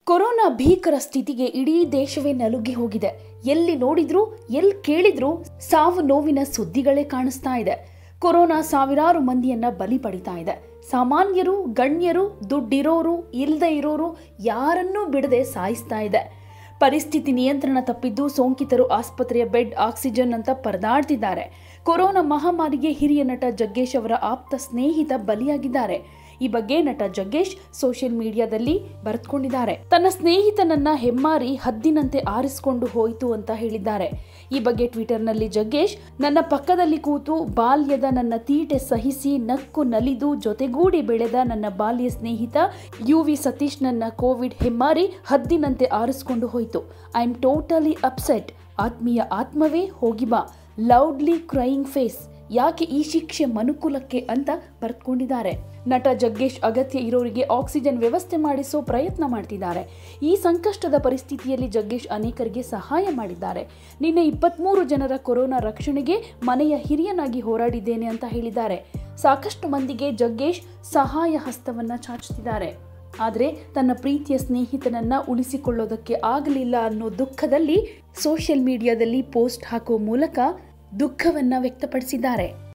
corona ಭೀಕರ ಸ್ಥಿತಿಗೆ ಇಡೀ ದೇಶವೇ ನಲುಗಿ ಹೋಗಿದೆ ಎಲ್ಲಿ ನೋಡಿದ್ರೂ ಎಲ್ಲಿ ಕೇಳಿದ್ರೂ ಸಾವು ನೋವಿನ ಸುದ್ದಿಗಳೇ ಕಾಣಿಸ್ತಾ ಇದೆ ಕೊರೋನಾ ಸಾವಿರಾರು ಮಂದಿಯನ್ನ ಬಲಿ ಪಡಿತಾ ಇದೆ ಸಾಮಾನ್ಯರು ಗಣ್ಯರು ದುಡ್ಡಿರೋರು ಇಲ್ಲದೆ ಇರೋರು ಯಾರನ್ನೂ ಬಿಡದೆ ಸಾಯಿಸ್ತಾ ಇದೆ ಪರಿಸ್ಥಿತಿ ನಿಯಂತ್ರಣ ತಪ್ಪಿದ್ದು ಸೋಂಕಿತರು ಆಸ್ಪತ್ರೆಯ ಬೆಡ್ ಆಕ್ಸಿಜನ್ ಅಂತ ಪರದಾಡ್ತಿದ್ದಾರೆ ಕೊರೋನಾ ಮಹಾಮಾರಿಗೆ ಹಿರಿಯ ನಟ ಜಗ್ಗೇಶ್ ಅವರ ಆಪ್ತ ಸ್ನೇಹಿತ ಬಲಿಯಾಗಿದ್ದಾರೆ ಈ ಬಗ್ಗೆ ನಟ ಜಗ್ಗೇಶ್ ಸೋಷಿಯಲ್ ಮೀಡಿಯಾದಲ್ಲಿ ಬರೆದುಕೊಂಡಿದ್ದಾರೆ ತನ್ನ ಸ್ನೇಹಿತನನ್ನ ಹೆಮ್ಮಾರಿ ಹದ್ದಿನಂತೆ ಆರಿಸಿಕೊಂಡು ಹೋಯಿತು ಅಂತ ಹೇಳಿದ್ದಾರೆ ಈ ಬಗ್ಗೆ ಟ್ವಿಟರ್ನಲ್ಲಿ ಜಗ್ಗೇಶ್ ನನ್ನ ಪಕ್ಕದಲ್ಲಿ ಕೂತು ಬಾಲ್ಯದ ನನ್ನ ತೀಟೆ ಸಹಿಸಿ ನಕ್ಕು ನಲಿದು ಜೊತೆಗೂಡಿ ಬೆಳೆದ ನನ್ನ ಬಾಲ್ಯ ಸ್ನೇಹಿತ ಯು ವಿ ಸತೀಶ್ ನನ್ನ ಕೋವಿಡ್ ಹೆಮ್ಮಾರಿ ಹದ್ದಿನಂತೆ ಆರಿಸಿಕೊಂಡು ಹೋಯಿತು ಐ ಆಮ್ ಟೋಟಲಿ ಅಪ್ಸೆಟ್ ಆತ್ಮೀಯ ಆತ್ಮವೇ ಹೋಗಿ ಬಾ ಲೌಡ್ಲಿ ಕ್ರೈಯಿಂಗ್ ಫೇಸ್ ಯಾಕೆ ಈ ಶಿಕ್ಷೆ ಮನುಕುಲಕ್ಕೆ ಅಂತ ಬರೆದುಕೊಂಡಿದ್ದಾರೆ ನಟ ಜಗ್ಗೇಶ್ ಅಗತ್ಯ ಇರೋರಿಗೆ ಆಕ್ಸಿಜನ್ ವ್ಯವಸ್ಥೆ ಮಾಡಿಸೋ ಪ್ರಯತ್ನ ಮಾಡ್ತಿದ್ದಾರೆ ಈ ಸಂಕಷ್ಟದ ಪರಿಸ್ಥಿತಿಯಲ್ಲಿ ಜಗ್ಗೇಶ್ ಅನೇಕರಿಗೆ ಸಹಾಯ ಮಾಡಿದ್ದಾರೆ ನಿನ್ನೆ ಇಪ್ಪತ್ತ್ಮೂರು ಜನರ ಕೊರೋನಾ ರಕ್ಷಣೆಗೆ ಮನೆಯ ಹಿರಿಯನಾಗಿ ಹೋರಾಡಿದ್ದೇನೆ ಅಂತ ಹೇಳಿದ್ದಾರೆ ಸಾಕಷ್ಟು ಮಂದಿಗೆ ಜಗ್ಗೇಶ್ ಸಹಾಯ ಹಸ್ತವನ್ನ ಚಾಚುತ್ತಿದ್ದಾರೆ ಆದರೆ ತನ್ನ ಪ್ರೀತಿಯ ಸ್ನೇಹಿತನನ್ನ ಉಳಿಸಿಕೊಳ್ಳೋದಕ್ಕೆ ಆಗಲಿಲ್ಲ ಅನ್ನೋ ದುಃಖದಲ್ಲಿ ಸೋಷಿಯಲ್ ಮೀಡಿಯಾದಲ್ಲಿ ಪೋಸ್ಟ್ ಹಾಕೋ ಮೂಲಕ ದುಃಖವನ್ನ ವ್ಯಕ್ತಪಡಿಸಿದ್ದಾರೆ